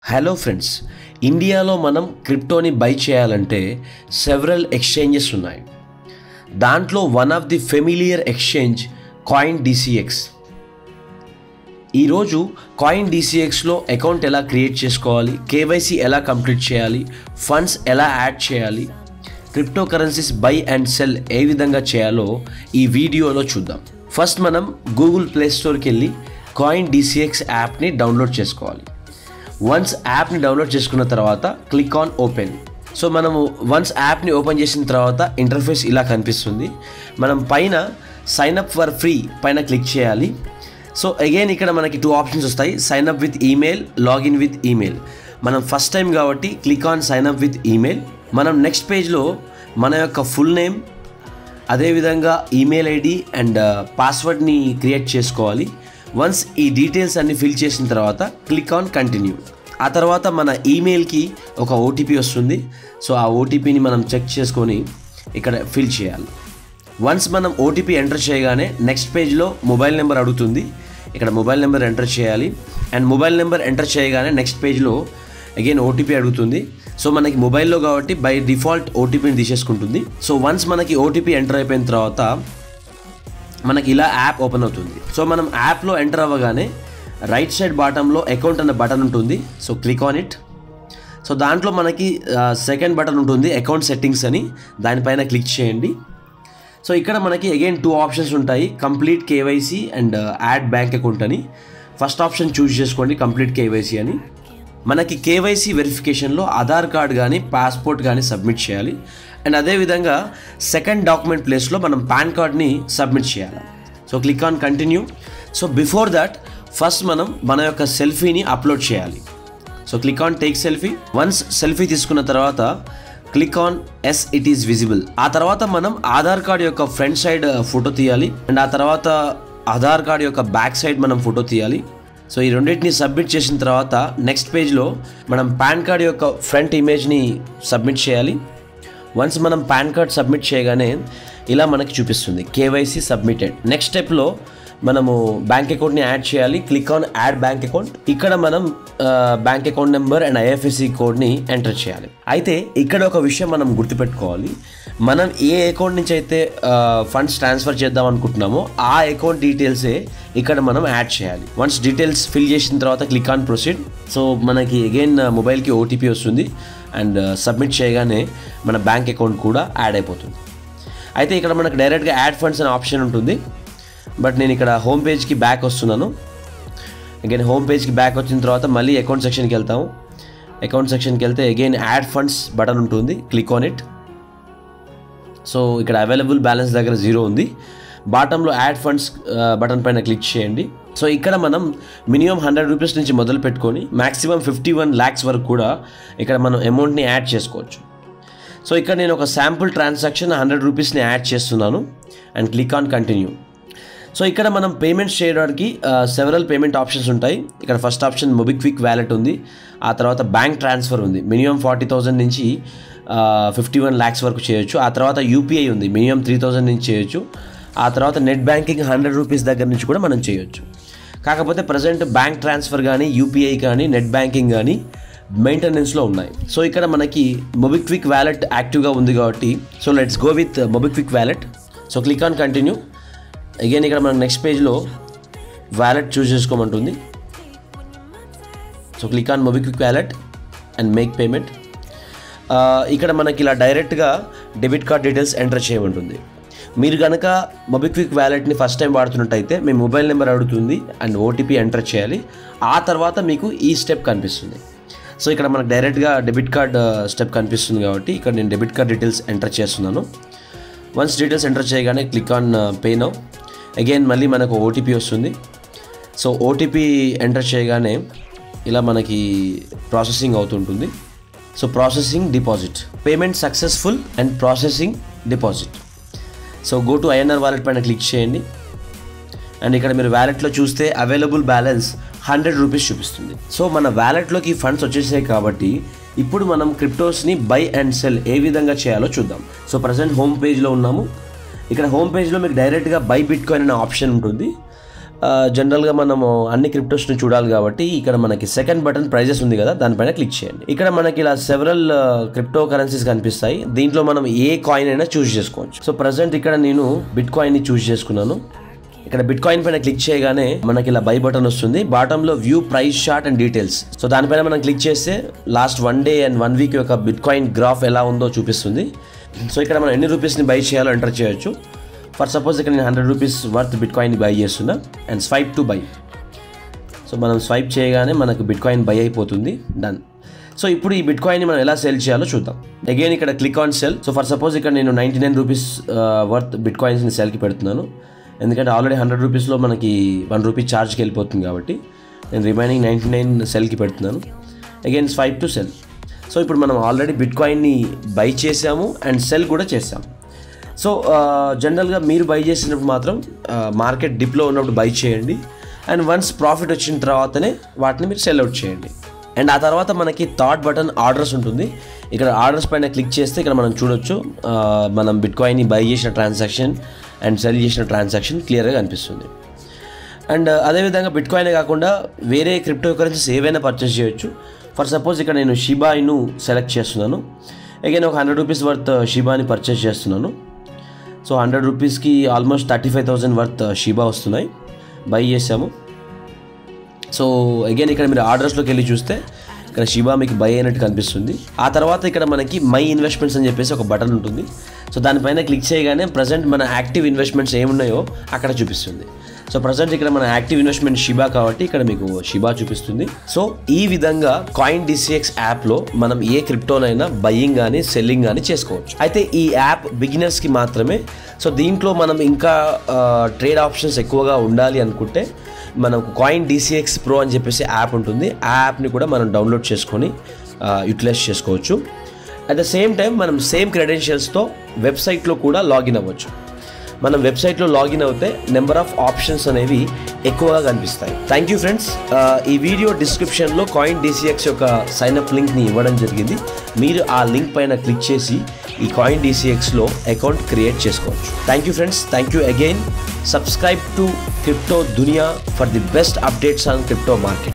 hello friends ఇండియాలో మనం క్రిప్టోని బై చేయాలంటే సెవరల్ ఎక్స్చేంజెస్ ఉన్నాయి దాంట్లో one of the familiar exchange coin DCX ఈరోజు కాయిన్ డిసిఎక్స్లో అకౌంట్ ఎలా క్రియేట్ చేసుకోవాలి కేవైసీ ఎలా కంప్లీట్ చేయాలి ఫండ్స్ ఎలా యాడ్ చేయాలి crypto currencies buy and sell ఏ విధంగా చేయాలో ఈ వీడియోలో చూద్దాం ఫస్ట్ మనం గూగుల్ ప్లే స్టోర్కి వెళ్ళి కాయిన్ డిసిఎక్స్ యాప్ని డౌన్లోడ్ చేసుకోవాలి వన్స్ యాప్ని డౌన్లోడ్ చేసుకున్న తర్వాత క్లిక్ ఆన్ ఓపెన్ సో మనము వన్స్ యాప్ని ఓపెన్ చేసిన తర్వాత ఇంటర్ఫేస్ ఇలా కనిపిస్తుంది మనం పైన సైన్ అప్ ఫర్ ఫ్రీ పైన క్లిక్ చేయాలి సో అగైన్ ఇక్కడ మనకి టూ ఆప్షన్స్ వస్తాయి sign up with email login with email మనం ఫస్ట్ టైం కాబట్టి click on sign up with email మనం నెక్స్ట్ పేజ్లో మన యొక్క ఫుల్ నేమ్ అదేవిధంగా ఈమెయిల్ ఐడి అండ్ పాస్వర్డ్ని క్రియేట్ చేసుకోవాలి వన్స్ ఈ డీటెయిల్స్ అన్ని ఫిల్ చేసిన తర్వాత క్లిక్ ఆన్ కంటిన్యూ ఆ తర్వాత మన ఈమెయిల్కి ఒక ఓటీపీ వస్తుంది సో ఆ ఓటీపీని మనం చెక్ చేసుకొని ఇక్కడ ఫిల్ చేయాలి వన్స్ మనం ఓటీపీ ఎంటర్ చేయగానే నెక్స్ట్ పేజ్లో మొబైల్ నెంబర్ అడుగుతుంది ఇక్కడ మొబైల్ నెంబర్ ఎంటర్ చేయాలి అండ్ మొబైల్ నెంబర్ ఎంటర్ చేయగానే నెక్స్ట్ పేజ్లో అగైన్ ఓటీపీ అడుగుతుంది సో మనకి మొబైల్లో కాబట్టి బై డిఫాల్ట్ ఓటీపీని తీసేసుకుంటుంది సో వన్స్ మనకి ఓటీపీ ఎంటర్ అయిపోయిన తర్వాత మనకి ఇలా యాప్ ఓపెన్ అవుతుంది సో మనం యాప్లో ఎంటర్ అవ్వగానే రైట్ సైడ్ బాటంలో అకౌంట్ అన్న బటన్ ఉంటుంది so click on it so దాంట్లో మనకి సెకండ్ బటన్ ఉంటుంది అకౌంట్ సెట్టింగ్స్ అని దానిపైన క్లిక్ చేయండి సో ఇక్కడ మనకి అగైన్ టూ ఆప్షన్స్ ఉంటాయి complete KYC and add bank account అని ఫస్ట్ ఆప్షన్ చూస్ చేసుకోండి కంప్లీట్ కేవైసీ అని మనకి కేవైసీ వెరిఫికేషన్లో ఆధార్ కార్డ్ కానీ పాస్పోర్ట్ కానీ సబ్మిట్ చేయాలి అండ్ అదేవిధంగా సెకండ్ డాక్యుమెంట్ ప్లేస్లో మనం పాన్ కార్డ్ని సబ్మిట్ చేయాలి so click on continue so before that first మనం మన యొక్క సెల్ఫీని అప్లోడ్ చేయాలి so click on take selfie once selfie తీసుకున్న తర్వాత click on yes it is visible ఆ తర్వాత మనం ఆధార్ కార్డ్ యొక్క ఫ్రంట్ సైడ్ ఫోటో తీయాలి అండ్ ఆ తర్వాత ఆధార్ కార్డ్ యొక్క బ్యాక్ సైడ్ మనం ఫోటో తీయాలి సో ఈ రెండింటిని సబ్మిట్ చేసిన తర్వాత నెక్స్ట్ పేజ్లో మనం పాన్ కార్డ్ యొక్క ఫ్రంట్ ఇమేజ్ని సబ్మిట్ చేయాలి వన్స్ మనం పాన్ కార్డ్ సబ్మిట్ చేయగానే ఇలా మనకి చూపిస్తుంది కేవైసీ సబ్మిటెడ్ నెక్స్ట్ స్టెప్లో మనము బ్యాంక్ అకౌంట్ని యాడ్ చేయాలి click on add bank account ఇక్కడ మనం bank account number and IFSC కోడ్ని ఎంటర్ చేయాలి అయితే ఇక్కడ ఒక విషయం మనం గుర్తుపెట్టుకోవాలి మనం ఏ అకౌంట్ నుంచి అయితే ఫండ్స్ ట్రాన్స్ఫర్ చేద్దాం అనుకుంటున్నామో ఆ అకౌంట్ డీటెయిల్సే ఇక్కడ మనం యాడ్ చేయాలి వన్స్ డీటెయిల్స్ ఫిల్ చేసిన తర్వాత క్లిక్ ఆన్ ప్రొసీడ్ సో మనకి అగైన్ మొబైల్కి ఓటీపీ వస్తుంది అండ్ సబ్మిట్ చేయగానే మన బ్యాంక్ అకౌంట్ కూడా యాడ్ అయిపోతుంది అయితే ఇక్కడ మనకు డైరెక్ట్గా యాడ్ ఫండ్స్ అనే ఆప్షన్ ఉంటుంది బట్ నేను ఇక్కడ హోమ్ పేజ్కి బ్యాక్ వస్తున్నాను అగైన్ హోమ్ పేజ్కి బ్యాక్ వచ్చిన తర్వాత మళ్ళీ అకౌంట్ సెక్షన్కి వెళ్తాము అకౌంట్ సెక్షన్కి వెళ్తే అగైన్ యాడ్ ఫండ్స్ బటన్ ఉంటుంది క్లిక్ ఆన్ ఇట్ సో ఇక్కడ అవైలబుల్ బ్యాలెన్స్ దగ్గర జీరో ఉంది బాటంలో యాడ్ ఫండ్స్ బటన్ పైన క్లిక్ చేయండి సో ఇక్కడ మనం మినిమం హండ్రెడ్ రూపీస్ నుంచి మొదలు పెట్టుకొని మ్యాక్సిమం ఫిఫ్టీ వన్ ల్యాక్స్ వరకు కూడా ఇక్కడ మనం అమౌంట్ని యాడ్ చేసుకోవచ్చు సో ఇక్కడ నేను ఒక శాంపుల్ ట్రాన్సాక్షన్ హండ్రెడ్ రూపీస్ని యాడ్ చేస్తున్నాను and click on continue so ఇక్కడ మనం పేమెంట్స్ చేయడానికి సెవరల్ పేమెంట్ ఆప్షన్స్ ఉంటాయి ఇక్కడ ఫస్ట్ ఆప్షన్ మొబిక్విక్ వ్యాలెట్ ఉంది ఆ తర్వాత బ్యాంక్ ట్రాన్స్ఫర్ ఉంది మినిమం ఫార్టీ థౌజండ్ నుంచి ఫిఫ్టీ వన్ ల్యాక్స్ వరకు చేయొచ్చు ఆ తర్వాత యూపీఐ ఉంది మినిమం త్రీ థౌజండ్ నుంచి చేయొచ్చు ఆ తర్వాత నెట్ బ్యాంకింగ్ హండ్రెడ్ రూపీస్ దగ్గర నుంచి కూడా మనం చేయొచ్చు కాకపోతే ప్రజెంట్ బ్యాంక్ ట్రాన్స్ఫర్ కానీ యూపీఐ కానీ నెట్ బ్యాంకింగ్ కానీ మెయింటెనెన్స్లో ఉన్నాయి సో ఇక్కడ మనకి మొబిక్విక్ వ్యాలెట్ యాక్టివ్గా ఉంది కాబట్టి so let's go with MobiKwik wallet so click on continue again ఇక్కడ మనం నెక్స్ట్ పేజ్లో వ్యాలెట్ చూస్ చేసుకోమంటుంది so click on MobiKwik wallet and make payment ఇక్కడ మనకి ఇలా డైరెక్ట్గా డెబిట్ కార్డ్ డీటెయిల్స్ ఎంటర్ చేయమంటుంది మీరు కనుక మొబిక్విక్ వ్యాలెట్ని ఫస్ట్ టైం వాడుతున్నట్టయితే మీ మొబైల్ నెంబర్ అడుగుతుంది అండ్ ఓటీపీ ఎంటర్ చేయాలి ఆ తర్వాత మీకు ఈ స్టెప్ కనిపిస్తుంది సో ఇక్కడ మనకు డైరెక్ట్గా డెబిట్ కార్డ్ స్టెప్ కనిపిస్తుంది కాబట్టి ఇక్కడ నేను డెబిట్ కార్డ్ డీటెయిల్స్ ఎంటర్ చేస్తున్నాను వన్స్ డీటెయిల్స్ ఎంటర్ చేయగానే click on pay now again మళ్ళీ మనకు ఓటీపీ వస్తుంది సో ఓటీపీ ఎంటర్ చేయగానే ఇలా మనకి ప్రాసెసింగ్ అవుతుంటుంది so processing deposit payment successful and processing deposit so go to INR wallet పైన క్లిక్ చేయండి అండ్ ఇక్కడ మీరు వ్యాలెట్లో చూస్తే అవైలబుల్ బ్యాలెన్స్ హండ్రెడ్ రూపీస్ చూపిస్తుంది సో మన వ్యాలెట్లోకి ఫండ్స్ వచ్చేసాయి కాబట్టి ఇప్పుడు మనం క్రిప్టోస్ని బై అండ్ సెల్ ఏ విధంగా చేయాలో చూద్దాం సో ప్రజెంట్ హోమ్ పేజ్లో ఉన్నాము ఇక్కడ హోమ్ పేజ్లో మీకు డైరెక్ట్గా బై బిట్ కాయిన్ అనే ఆప్షన్ ఉంటుంది జనరల్గా మనము అన్ని క్రిప్టోస్ని చూడాలి కాబట్టి ఇక్కడ మనకి సెకండ్ బటన్ ప్రైజెస్ ఉంది కదా దానిపైన క్లిక్ చేయండి ఇక్కడ మనకి ఇలా సెవరల్ క్రిప్టో కరెన్సీస్ కనిపిస్తాయి దీంట్లో మనం ఏ కాయిన్ అయినా చూస్ చేసుకోవచ్చు సో ప్రజెంట్ ఇక్కడ నేను బిట్ కాయిన్ని చూస్ చేసుకున్నాను ఇక్కడ బిట్ కాయిన్ పైన క్లిక్ చేయగానే మనకి ఇలా బై బటన్ వస్తుంది బాటంలో view price chart and details so దానిపైన మనం క్లిక్ చేస్తే last one day and one week యొక్క బిట్ కాయిన్ గ్రాఫ్ ఎలా ఉందో చూపిస్తుంది సో ఇక్కడ మనం ఎన్ని రూపీస్ని బై చేయాలో ఎంటర్ చేయొచ్చు ఫర్ సపోజ్ ఇక్కడ నేను hundred rupees worth bitcoin buy చేస్తున్నా and swipe to buy so మనం స్వైప్ చేయగానే మనకు బిట్ కాయిన్ బై అయిపోతుంది డన్ సో ఇప్పుడు ఈ బిట్ కాయిన్ని మనం ఎలా సెల్ చేయాలో చూద్దాం అగైన్ ఇక్కడ click on sell so for suppose ఇక్కడ నేను నైంటీ నైన్ రూపీస్ వర్త్ బిట్ కాయిన్స్ని సెల్కి పెడుతున్నాను ఎందుకంటే ఆల్రెడీ హండ్రెడ్ రూపీస్లో మనకి వన్ రూపీ ఛార్జ్కి వెళ్ళిపోతుంది కాబట్టి నేను రిమైనింగ్ నైంటీ నైన్ సెల్కి పెడుతున్నాను again swipe to sell so ఇప్పుడు మనం ఆల్రెడీ బిట్ కాయిన్ని బై చేసాము అండ్ సెల్ కూడా చేసాము సో జనరల్గా మీరు బై చేసినప్పుడు మాత్రం మార్కెట్ డిప్లో ఉన్నప్పుడు బై చేయండి అండ్ వన్స్ ప్రాఫిట్ వచ్చిన తర్వాతనే వాటిని మీరు సెల్ అవుట్ చేయండి అండ్ ఆ తర్వాత మనకి థర్డ్ బటన్ ఆర్డర్స్ ఉంటుంది ఇక్కడ ఆర్డర్స్ పైన క్లిక్ చేస్తే ఇక్కడ మనం చూడొచ్చు ఆ, మనం బిట్ కాయిన్ని బై చేసిన ట్రాన్సాక్షన్ అండ్ సెల్ చేసిన ట్రాన్సాక్షన్ క్లియర్గా కనిపిస్తుంది అండ్ అదేవిధంగా బిట్ కాయిన్ కాకుండా వేరే క్రిప్టో కరెన్సీస్ ఏవైనా పర్చేస్ చేయొచ్చు ఫర్ సపోజ్ ఇక్కడ నేను షిబాయిను సెలెక్ట్ చేస్తున్నాను అగైన్ ఒక హండ్రెడ్ రూపీస్ వర్త్ షిబాని పర్చేస్ చేస్తున్నాను సో హండ్రెడ్ రూపీస్కి almost thirty five thousand worth Shiba వస్తున్నాయి బై చేసాము సో అగైన్ ఇక్కడ మీరు ఆర్డర్స్లోకి వెళ్ళి చూస్తే ఇక్కడ షిబా మీకు బై అయినట్టు కనిపిస్తుంది ఆ తర్వాత ఇక్కడ మనకి మై ఇన్వెస్ట్మెంట్స్ అని చెప్పేసి ఒక బటన్ ఉంటుంది సో దానిపైన క్లిక్ చేయగానే ప్రజెంట్ మన యాక్టివ్ ఇన్వెస్ట్మెంట్స్ ఏమున్నాయో అక్కడ చూపిస్తుంది సో ప్రజెంట్ ఇక్కడ మన యాక్టివ్ ఇన్వెస్ట్మెంట్ షిబా కాబట్టి ఇక్కడ మీకు షిబా చూపిస్తుంది సో ఈ విధంగా కాయిన్ డిసిఎక్స్ యాప్లో మనం ఏ క్రిప్టోనైనా బయ్యింగ్ కానీ సెల్లింగ్ కానీ చేసుకోవచ్చు అయితే ఈ యాప్ బిగినర్స్కి మాత్రమే సో దీంట్లో మనం ఇంకా ట్రేడ్ ఆప్షన్స్ ఎక్కువగా ఉండాలి అనుకుంటే మనకు కాయిన్ డిసిఎక్స్ ప్రో అని చెప్పేసి యాప్ ఉంటుంది ఆ యాప్ని కూడా మనం డౌన్లోడ్ చేసుకొని యూటిలైజ్ చేసుకోవచ్చు అట్ ద సేమ్ టైం మనం సేమ్ క్రెడెన్షియల్స్తో వెబ్సైట్లో కూడా లాగిన్ అవ్వచ్చు మనం వెబ్సైట్లో లాగిన్ అవుతే నెంబర్ ఆఫ్ ఆప్షన్స్ అనేవి ఎక్కువగా కనిపిస్తాయి థ్యాంక్ యూ ఫ్రెండ్స్ ఈ వీడియో డిస్క్రిప్షన్లో కాయిన్ డిసిఎక్స్ యొక్క సైన్అప్ లింక్ని ఇవ్వడం జరిగింది మీరు ఆ లింక్ పైన క్లిక్ చేసి ఈ కాయిన్ డిసిఎక్స్లో అకౌంట్ క్రియేట్ చేసుకోవచ్చు thank you friends thank you again subscribe to crypto Duniya for the best updates on crypto market